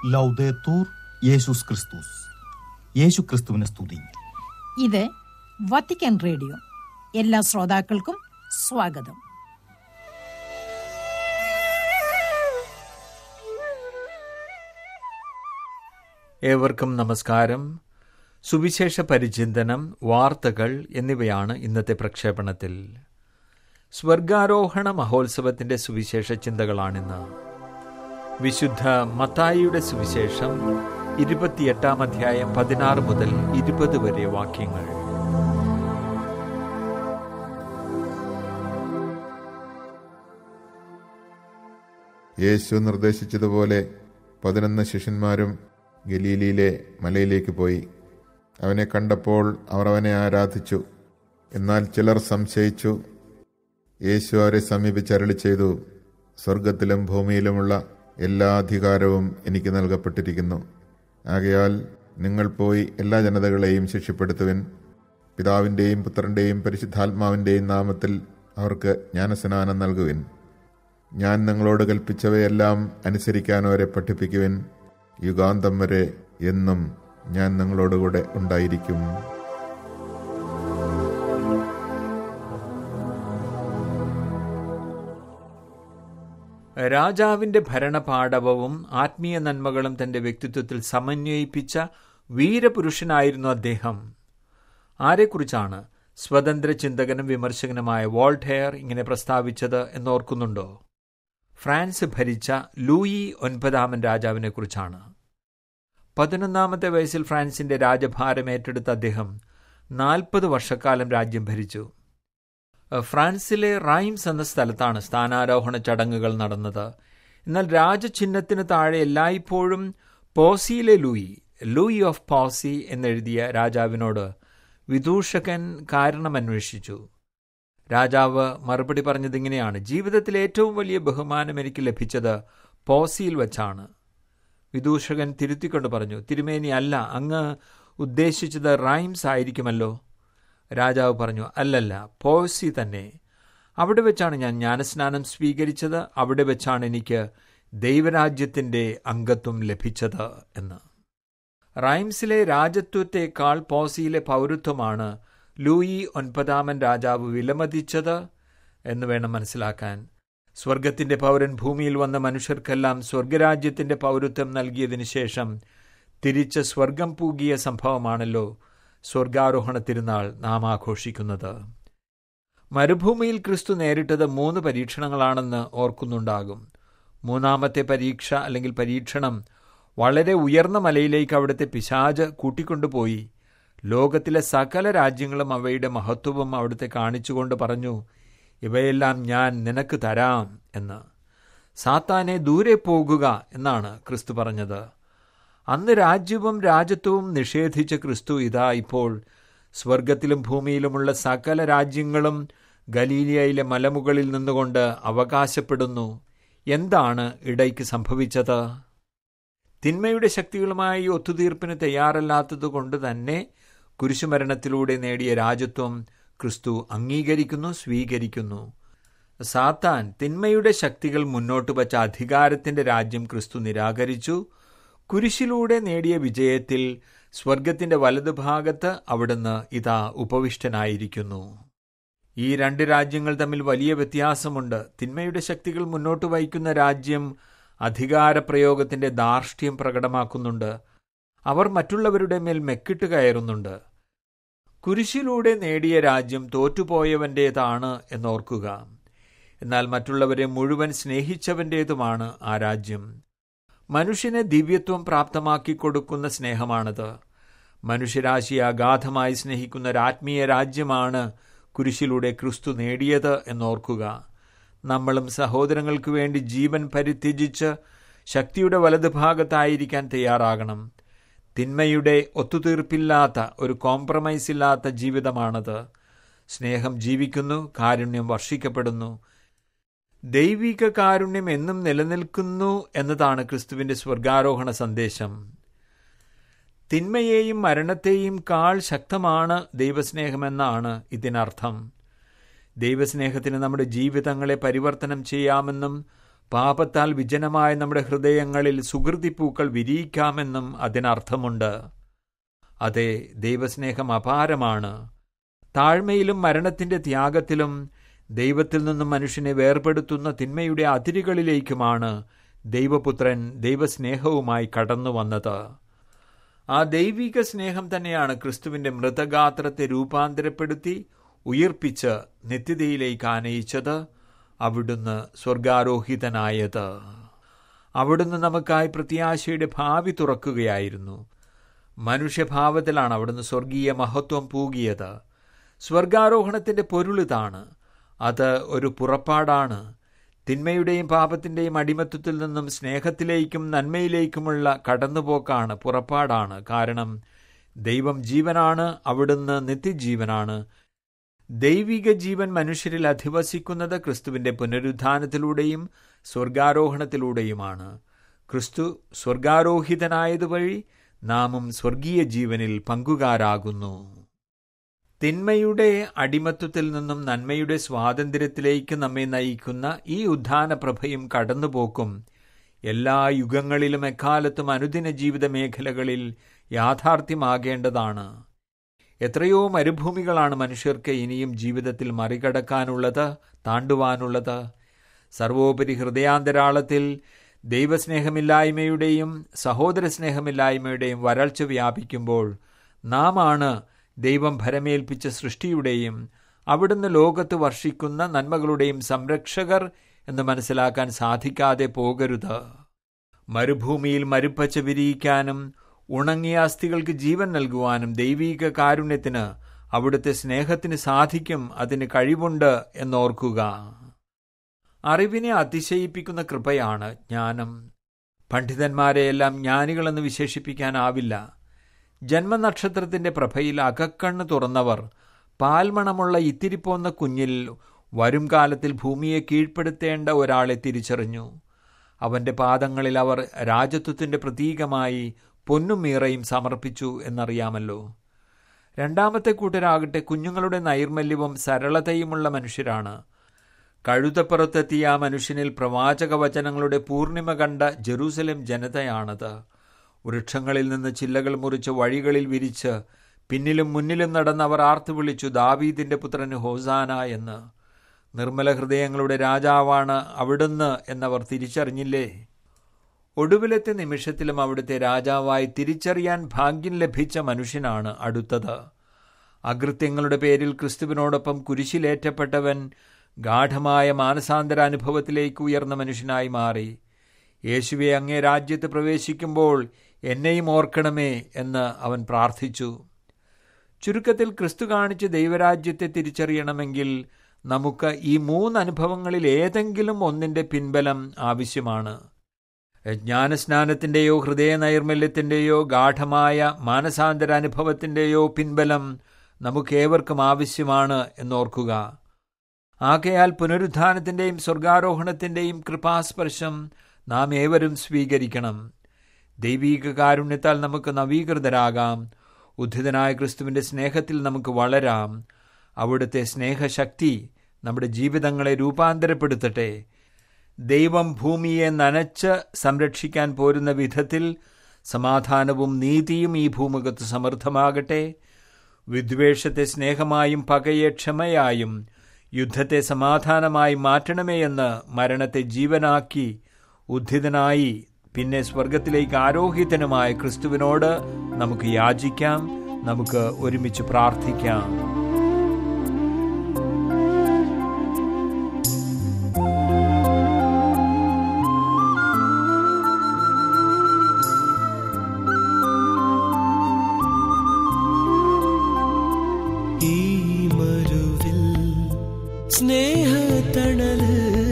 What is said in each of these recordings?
ലൗദേത്തൂർ യേശുസ് ക്രിസ്തുസ് യേശു ക്രിസ്തുവിനെ സ്തുതി ഇത് വത്തിക്കാൻ റേഡിയോ എല്ലാ ശ്രോതാക്കൾക്കും സ്വാഗതം ഏവർക്കും നമസ്കാരം സുവിശേഷ പരിചിന്തനം വാർത്തകൾ എന്നിവയാണ് ഇന്നത്തെ പ്രക്ഷേപണത്തിൽ സ്വർഗാരോഹണ മഹോത്സവത്തിന്റെ സുവിശേഷ ചിന്തകളാണിന്ന് വിശുദ്ധ മത്തായിയുടെ സുവിശേഷം ഇരുപത്തിയെട്ടാം അധ്യായം പതിനാറ് മുതൽ ഇരുപത് വരെ വാക്യങ്ങൾ യേശു നിർദ്ദേശിച്ചതുപോലെ പതിനൊന്ന് ശിഷ്യന്മാരും ഗലീലിയിലെ മലയിലേക്ക് പോയി അവനെ കണ്ടപ്പോൾ അവർ അവനെ ആരാധിച്ചു എന്നാൽ ചിലർ സംശയിച്ചു യേശു അവരെ സമീപിച്ച് അരളി ചെയ്തു സ്വർഗത്തിലും ഭൂമിയിലുമുള്ള എല്ലാ അധികാരവും എനിക്ക് നൽകപ്പെട്ടിരിക്കുന്നു ആകയാൽ നിങ്ങൾ പോയി എല്ലാ ജനതകളെയും ശിക്ഷ്യപ്പെടുത്തുവിൻ പിതാവിൻ്റെയും പുത്രൻ്റെയും പരിശുദ്ധാത്മാവിൻ്റെയും നാമത്തിൽ അവർക്ക് ജ്ഞാനസ്നാനം നൽകുവിൻ ഞാൻ നിങ്ങളോട് കൽപ്പിച്ചവയെല്ലാം അനുസരിക്കാൻ അവരെ പഠിപ്പിക്കുവിൻ യുഗാന്തം വരെ എന്നും ഞാൻ നിങ്ങളോടുകൂടെ ഉണ്ടായിരിക്കും രാജാവിന്റെ ഭരണപാടവവും ആത്മീയ നന്മകളും തന്റെ വ്യക്തിത്വത്തിൽ സമന്വയിപ്പിച്ച വീരപുരുഷനായിരുന്നു അദ്ദേഹം ആരെക്കുറിച്ചാണ് സ്വതന്ത്ര ചിന്തകനും വിമർശകനുമായ വോൾട്ടെയർ ഇങ്ങനെ പ്രസ്താവിച്ചത് എന്നോർക്കുന്നുണ്ടോ ഫ്രാൻസ് ഭരിച്ച ലൂയി ഒൻപതാമൻ രാജാവിനെ കുറിച്ചാണ് പതിനൊന്നാമത്തെ വയസ്സിൽ ഫ്രാൻസിന്റെ രാജഭാരം ഏറ്റെടുത്ത അദ്ദേഹം നാൽപ്പത് വർഷക്കാലം രാജ്യം ഭരിച്ചു ഫ്രാൻസിലെ റൈംസ് എന്ന സ്ഥലത്താണ് സ്ഥാനാരോഹണ ചടങ്ങുകൾ നടന്നത് എന്നാൽ രാജചിഹ്നത്തിന് താഴെ എല്ലായ്പ്പോഴും പോസിയിലെ ലൂയി ലൂയി ഓഫ് പോസി എന്നെഴുതിയ രാജാവിനോട് വിദൂഷകൻ കാരണം അന്വേഷിച്ചു രാജാവ് മറുപടി പറഞ്ഞത് ഇങ്ങനെയാണ് ജീവിതത്തിൽ ഏറ്റവും വലിയ ബഹുമാനം എനിക്ക് ലഭിച്ചത് പോസിയിൽ വച്ചാണ് വിദൂഷകൻ തിരുത്തിക്കൊണ്ട് പറഞ്ഞു തിരുമേനി അല്ല അങ്ങ് ഉദ്ദേശിച്ചത് റൈംസ് ആയിരിക്കുമല്ലോ രാജാവ് പറഞ്ഞു അല്ലല്ല പോസി തന്നെ അവിടെ വെച്ചാണ് ഞാൻ ജ്ഞാനസ്നാനം സ്വീകരിച്ചത് അവിടെ വെച്ചാണ് എനിക്ക് ദൈവരാജ്യത്തിന്റെ അംഗത്വം ലഭിച്ചത് എന്ന് റൈംസിലെ രാജത്വത്തെക്കാൾ പോസിയിലെ പൗരത്വമാണ് ലൂയി ഒൻപതാമൻ രാജാവ് വിലമതിച്ചത് എന്ന് വേണം മനസ്സിലാക്കാൻ സ്വർഗത്തിന്റെ പൗരൻ ഭൂമിയിൽ വന്ന മനുഷ്യർക്കെല്ലാം സ്വർഗരാജ്യത്തിന്റെ പൗരത്വം നൽകിയതിനു ശേഷം തിരിച്ച് സ്വർഗം പൂകിയ സംഭവമാണല്ലോ സ്വർഗാരോഹണ തിരുനാൾ നാം ആഘോഷിക്കുന്നത് മരുഭൂമിയിൽ ക്രിസ്തു നേരിട്ടത് മൂന്ന് പരീക്ഷണങ്ങളാണെന്ന് ഓർക്കുന്നുണ്ടാകും മൂന്നാമത്തെ പരീക്ഷ അല്ലെങ്കിൽ പരീക്ഷണം വളരെ ഉയർന്ന മലയിലേക്ക് അവിടുത്തെ പിശാജ് കൂട്ടിക്കൊണ്ടുപോയി ലോകത്തിലെ സകല രാജ്യങ്ങളും അവയുടെ മഹത്വവും അവിടുത്തെ കാണിച്ചുകൊണ്ട് പറഞ്ഞു ഇവയെല്ലാം ഞാൻ നിനക്ക് തരാം എന്ന് സാത്താനെ ദൂരെ പോകുക എന്നാണ് ക്രിസ്തു പറഞ്ഞത് അന്ന് രാജ്യവും രാജ്യത്വവും നിഷേധിച്ച ക്രിസ്തു ഇതാ ഇപ്പോൾ സ്വർഗത്തിലും ഭൂമിയിലുമുള്ള സകല രാജ്യങ്ങളും ഗലീലിയയിലെ മലമുകളിൽ നിന്നുകൊണ്ട് അവകാശപ്പെടുന്നു എന്താണ് ഇടയ്ക്ക് സംഭവിച്ചത് തിന്മയുടെ ശക്തികളുമായി ഒത്തുതീർപ്പിന് തയ്യാറല്ലാത്തതുകൊണ്ട് തന്നെ കുരിശുമരണത്തിലൂടെ നേടിയ രാജ്യത്വം ക്രിസ്തു അംഗീകരിക്കുന്നു സ്വീകരിക്കുന്നു സാത്താൻ തിന്മയുടെ ശക്തികൾ മുന്നോട്ട് വച്ച അധികാരത്തിന്റെ രാജ്യം ക്രിസ്തു നിരാകരിച്ചു കുരിശിലൂടെ നേടിയ വിജയത്തിൽ സ്വർഗത്തിന്റെ വലതുഭാഗത്ത് അവിടുന്ന് ഇതാ ഉപവിഷ്ടനായിരിക്കുന്നു ഈ രണ്ട് രാജ്യങ്ങൾ തമ്മിൽ വലിയ വ്യത്യാസമുണ്ട് തിന്മയുടെ ശക്തികൾ മുന്നോട്ട് വയ്ക്കുന്ന രാജ്യം അധികാരപ്രയോഗത്തിന്റെ ധാർഷ്ട്യം പ്രകടമാക്കുന്നുണ്ട് അവർ മറ്റുള്ളവരുടെ മേൽ മെക്കിട്ട് കയറുന്നുണ്ട് കുരിശിലൂടെ നേടിയ രാജ്യം തോറ്റുപോയവന്റേതാണ് എന്നോർക്കുക എന്നാൽ മറ്റുള്ളവരെ മുഴുവൻ സ്നേഹിച്ചവന്റേതുമാണ് ആ രാജ്യം മനുഷ്യനെ ദിവ്യത്വം പ്രാപ്തമാക്കി കൊടുക്കുന്ന സ്നേഹമാണത് മനുഷ്യരാശിയെ അഗാധമായി സ്നേഹിക്കുന്ന ഒരു ആത്മീയ രാജ്യമാണ് കുരിശിലൂടെ ക്രിസ്തു നേടിയത് എന്നോർക്കുക നമ്മളും സഹോദരങ്ങൾക്ക് വേണ്ടി ജീവൻ പരിത്യജിച്ച് ശക്തിയുടെ വലതുഭാഗത്തായിരിക്കാൻ തയ്യാറാകണം തിന്മയുടെ ഒത്തുതീർപ്പില്ലാത്ത ഒരു കോംപ്രമൈസ് ഇല്ലാത്ത ജീവിതമാണത് സ്നേഹം ജീവിക്കുന്നു കാരുണ്യം വർഷിക്കപ്പെടുന്നു ദൈവിക കാരുണ്യം എന്നും നിലനിൽക്കുന്നു എന്നതാണ് ക്രിസ്തുവിന്റെ സ്വർഗാരോഹണ സന്ദേശം തിന്മയെയും മരണത്തെയും കാൾ ശക്തമാണ് ദൈവസ്നേഹമെന്നാണ് ഇതിനർത്ഥം ദൈവസ്നേഹത്തിന് നമ്മുടെ ജീവിതങ്ങളെ പരിവർത്തനം ചെയ്യാമെന്നും പാപത്താൽ വിജനമായ നമ്മുടെ ഹൃദയങ്ങളിൽ സുഹൃതിപ്പൂക്കൾ വിരിയിക്കാമെന്നും അതിനർത്ഥമുണ്ട് അതെ ദൈവസ്നേഹം അപാരമാണ് താഴ്മയിലും മരണത്തിന്റെ ത്യാഗത്തിലും ദൈവത്തിൽ നിന്നും മനുഷ്യനെ വേർപെടുത്തുന്ന തിന്മയുടെ അതിരുകളിലേക്കുമാണ് ദൈവപുത്രൻ ദൈവസ്നേഹവുമായി കടന്നു വന്നത് ആ ദൈവിക സ്നേഹം തന്നെയാണ് ക്രിസ്തുവിന്റെ മൃതഗാത്രത്തെ രൂപാന്തരപ്പെടുത്തി ഉയിർപ്പിച്ച് നിത്യതയിലേക്ക് ആനയിച്ചത് അവിടുന്ന് സ്വർഗാരോഹിതനായത് അവിടുന്ന് നമുക്കായി പ്രത്യാശയുടെ ഭാവി തുറക്കുകയായിരുന്നു മനുഷ്യഭാവത്തിലാണ് അവിടുന്ന് സ്വർഗീയ മഹത്വം പൂകിയത് സ്വർഗാരോഹണത്തിന്റെ പൊരുളിതാണ് അത് ഒരു പുറപ്പാടാണ് തിന്മയുടെയും പാപത്തിന്റെയും അടിമത്വത്തിൽ നിന്നും സ്നേഹത്തിലേക്കും നന്മയിലേക്കുമുള്ള കടന്നുപോക്കാണ് പുറപ്പാടാണ് കാരണം ദൈവം ജീവനാണ് അവിടുന്ന് നിത്യജീവനാണ് ദൈവിക ജീവൻ മനുഷ്യരിൽ അധിവസിക്കുന്നത് ക്രിസ്തുവിന്റെ പുനരുദ്ധാനത്തിലൂടെയും സ്വർഗാരോഹണത്തിലൂടെയുമാണ് ക്രിസ്തു സ്വർഗാരോഹിതനായതുവഴി നാമും സ്വർഗീയ ജീവനിൽ പങ്കുകാരാകുന്നു തിന്മയുടെ അടിമത്വത്തിൽ നിന്നും നന്മയുടെ സ്വാതന്ത്ര്യത്തിലേക്ക് നമ്മെ നയിക്കുന്ന ഈ ഉദ്ധാനപ്രഭയും കടന്നുപോക്കും എല്ലാ യുഗങ്ങളിലും എക്കാലത്തും അനുദിന ജീവിത മേഖലകളിൽ യാഥാർത്ഥ്യമാകേണ്ടതാണ് എത്രയോ മരുഭൂമികളാണ് മനുഷ്യർക്ക് ഇനിയും ജീവിതത്തിൽ മറികടക്കാനുള്ളത് താണ്ടുവാനുള്ളത് സർവോപരി ഹൃദയാന്തരാളത്തിൽ ദൈവസ്നേഹമില്ലായ്മയുടെയും സഹോദര സ്നേഹമില്ലായ്മയുടെയും വരൾച്ച വ്യാപിക്കുമ്പോൾ നാം ആണ് ദൈവം ഭരമേൽപ്പിച്ച സൃഷ്ടിയുടെയും അവിടുന്ന് ലോകത്ത് വർഷിക്കുന്ന നന്മകളുടെയും സംരക്ഷകർ എന്ന് മനസ്സിലാക്കാൻ സാധിക്കാതെ പോകരുത് മരുഭൂമിയിൽ മരുപ്പച്ച വിരിയിക്കാനും ഉണങ്ങിയ അസ്ഥികൾക്ക് ജീവൻ നൽകുവാനും ദൈവീക കാരുണ്യത്തിന് അവിടുത്തെ സ്നേഹത്തിന് സാധിക്കും അതിന് കഴിവുണ്ട് എന്നോർക്കുക അറിവിനെ അതിശയിപ്പിക്കുന്ന കൃപയാണ് ജ്ഞാനം പണ്ഡിതന്മാരെയെല്ലാം ജ്ഞാനികളെന്ന് വിശേഷിപ്പിക്കാനാവില്ല ജന്മനക്ഷത്രത്തിന്റെ പ്രഭയിൽ അകക്കണ്ണ് തുറന്നവർ പാൽമണമുള്ള ഇത്തിരിപ്പോന്ന കുഞ്ഞിൽ വരും കാലത്തിൽ ഭൂമിയെ കീഴ്പ്പെടുത്തേണ്ട ഒരാളെ തിരിച്ചറിഞ്ഞു അവന്റെ പാദങ്ങളിൽ അവർ രാജത്വത്തിന്റെ പ്രതീകമായി പൊന്നും മീറയും സമർപ്പിച്ചു എന്നറിയാമല്ലോ രണ്ടാമത്തെ കൂട്ടരാകട്ടെ കുഞ്ഞുങ്ങളുടെ നൈർമല്യവും സരളതയുമുള്ള മനുഷ്യരാണ് കഴുതപ്പുറത്തെത്തിയ ആ മനുഷ്യനിൽ പ്രവാചക വചനങ്ങളുടെ പൂർണിമ കണ്ട ജെറൂസലേം ജനതയാണത് വൃക്ഷങ്ങളിൽ നിന്ന് ചില്ലകൾ മുറിച്ച് വഴികളിൽ വിരിച്ച് പിന്നിലും മുന്നിലും നടന്നവർ ആർത്തു വിളിച്ചു ദാവീദിന്റെ പുത്രന് ഹോസാന എന്ന് നിർമ്മല ഹൃദയങ്ങളുടെ രാജാവാണ് അവിടുന്ന് എന്നവർ തിരിച്ചറിഞ്ഞില്ലേ ഒടുവിലത്തെ നിമിഷത്തിലും അവിടുത്തെ രാജാവായി തിരിച്ചറിയാൻ ഭാഗ്യം ലഭിച്ച മനുഷ്യനാണ് അടുത്തത് അകൃത്യങ്ങളുടെ പേരിൽ ക്രിസ്തുവിനോടൊപ്പം കുരിശിലേറ്റപ്പെട്ടവൻ ഗാഠമായ മാനസാന്തര അനുഭവത്തിലേക്ക് ഉയർന്ന മനുഷ്യനായി മാറി യേശുവെ അങ്ങേ രാജ്യത്ത് പ്രവേശിക്കുമ്പോൾ എന്നെയും ഓർക്കണമേ എന്ന് അവൻ പ്രാർത്ഥിച്ചു ചുരുക്കത്തിൽ ക്രിസ്തു കാണിച്ച് ദൈവരാജ്യത്തെ തിരിച്ചറിയണമെങ്കിൽ നമുക്ക് ഈ മൂന്ന് അനുഭവങ്ങളിൽ ഏതെങ്കിലും ഒന്നിന്റെ പിൻബലം ആവശ്യമാണ് ജ്ഞാനസ്നാനത്തിന്റെയോ ഹൃദയ നൈർമല്യത്തിന്റെയോ ഗാഠമായ മാനസാന്തര അനുഭവത്തിന്റെയോ പിൻബലം നമുക്കേവർക്കും ആവശ്യമാണ് എന്നോർക്കുക ആകയാൽ പുനരുദ്ധാനത്തിന്റെയും സ്വർഗാരോഹണത്തിന്റെയും കൃപാസ്പർശം നാം ഏവരും സ്വീകരിക്കണം ദൈവീക കാരുണ്യത്താൽ നമുക്ക് നവീകൃതരാകാം ഉദ്ധിതനായ ക്രിസ്തുവിന്റെ സ്നേഹത്തിൽ നമുക്ക് വളരാം അവിടുത്തെ സ്നേഹശക്തി നമ്മുടെ ജീവിതങ്ങളെ രൂപാന്തരപ്പെടുത്തട്ടെ ദൈവം ഭൂമിയെ നനച്ച് സംരക്ഷിക്കാൻ പോരുന്ന വിധത്തിൽ സമാധാനവും നീതിയും ഈ ഭൂമുഖത്ത് സമൃദ്ധമാകട്ടെ വിദ്വേഷത്തെ സ്നേഹമായും പകയെ ക്ഷമയായും യുദ്ധത്തെ സമാധാനമായി മാറ്റണമേ എന്ന് മരണത്തെ ജീവനാക്കി ഉദ്ധിതനായി പിന്നെ സ്വർഗത്തിലേക്ക് ആരോഗ്യത്തിനുമായ ക്രിസ്തുവിനോട് നമുക്ക് യാചിക്കാം നമുക്ക് ഒരുമിച്ച് പ്രാർത്ഥിക്കാം ഈ മരുവിൽ സ്നേഹത്തണല്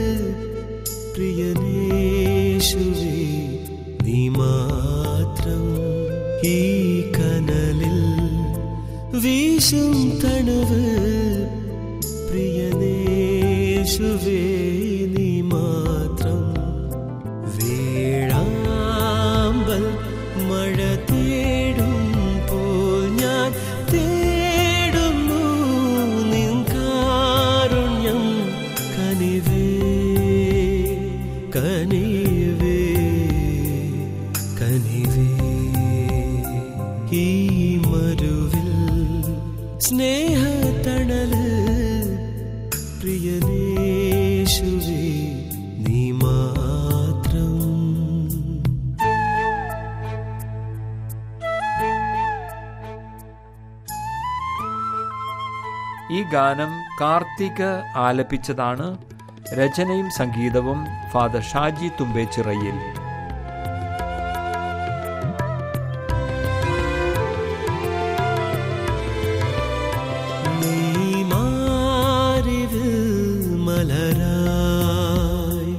പ്രിയനേശുവേ നീ മാത്രം ഈ കനലിൽ വീശും തണുവ് പ്രിയനേശുവേ നീ മാത്രം വേഴാമ്പൽ മഴ തേടും പോൽ ഞാൻ തേടുന്നു നിൻ കാരുണ്യം കനിവേ സ്നേഹത്തണല് പ്രിയനേശുവേ നീ മാത്രം ഈ ഗാനം കാർത്തിക് ആലപിച്ചതാണ് രചനയും സംഗീതവും ഫാദർ ഷാജി തുമ്പേച്ചിറയിൽ നീ മാറിവിൽ മലരായി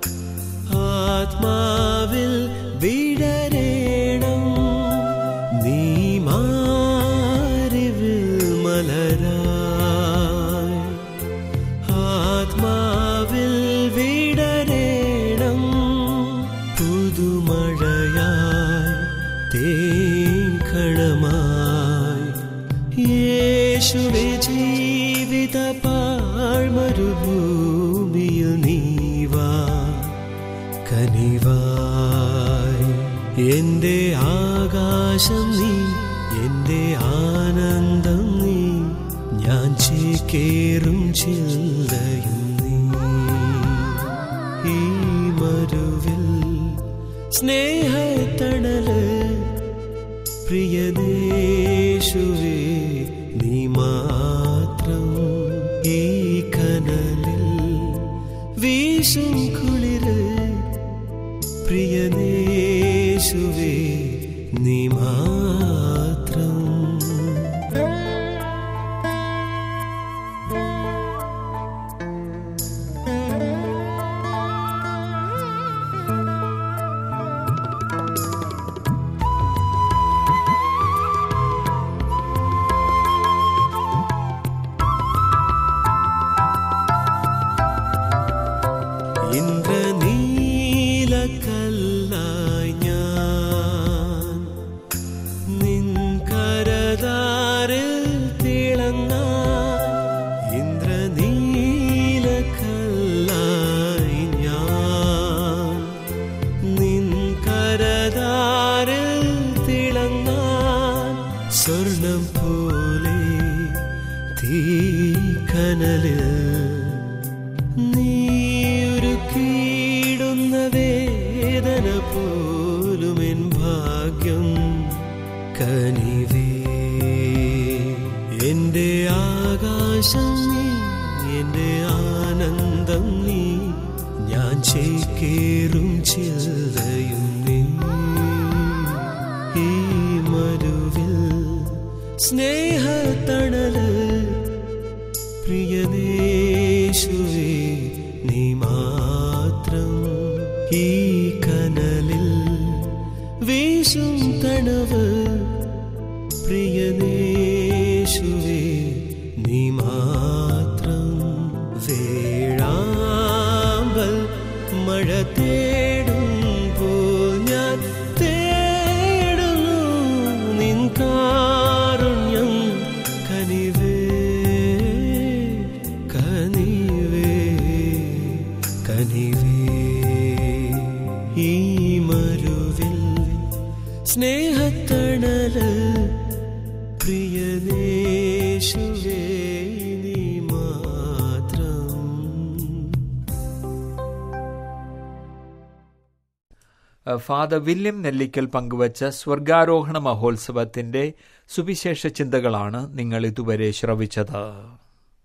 ആത്മാവിൽ വിടരേണം നീ മാറിവിൽ മലരായി ആത്മാവിൽ വിടരേണം പുതുമഴയായി തേങ്കണമായി യേശുവെ ജീവിത പാഴ്മരുഭൂമിയിൽ നീവാ കനിവായി എന്റെ ആകാശം നീ എന്റെ ആനന്ദം നീ ഞാൻ ചേക്കേറും ചിന്തയും നീ ഈ മരുവിൽ സ്നേഹത്തണല് പ്രിയനേശുവേ നീ മാത്രം ഈ കനലിൽ വീശും കുളിര് പ്രിയനേശുവേ നീ മാത്രം ഇന്ദ്രനീലക്കല്ലായി ഞാൻ നിൻ കരതാരിൽ തിളങ്ങാൻ ഇന്ദ്രനീലക്കല്ലായി ഞാൻ നിൻ കരതാരിൽ തിളങ്ങാൻ സ്വർണം പോലെ തീക്കനലിൽ നീയൊരുക്കിയിടുന്ന വേദന പോലും എൻ ഭാഗ്യം കനിവേ എന്റെ ആകാശം നീ എന്റെ ആനന്ദം നീ ഞാൻ ചേക്കേറും ചിന്തയും നീ ഈ മരുവിൽ സ്നേഹത്തണല് പ്രിയനേശുവേ നീ മാത്രം ഈ കനലിൽ വീശും തണവ് പ്രിയനേശുവേ നീ മാത്രം വേഴാമ്പൽ മഴ തേടുമ്പോൾ ഞാൻ തേടുന്നു നിൻ കാരുണ്യം കനിവേ കനിവേ കനിവേ ഈ മരുവിൽ സ്നേഹത്തണല് പ്രിയനേശുവേ നീ മാത്രം ഫാദർ വില്യം നെല്ലിക്കൽ പങ്കുവച്ച സ്വർഗാരോഹണ മഹോത്സവത്തിന്റെ സുവിശേഷ ചിന്തകളാണ് നിങ്ങൾ ഇതുവരെ ശ്രവിച്ചത്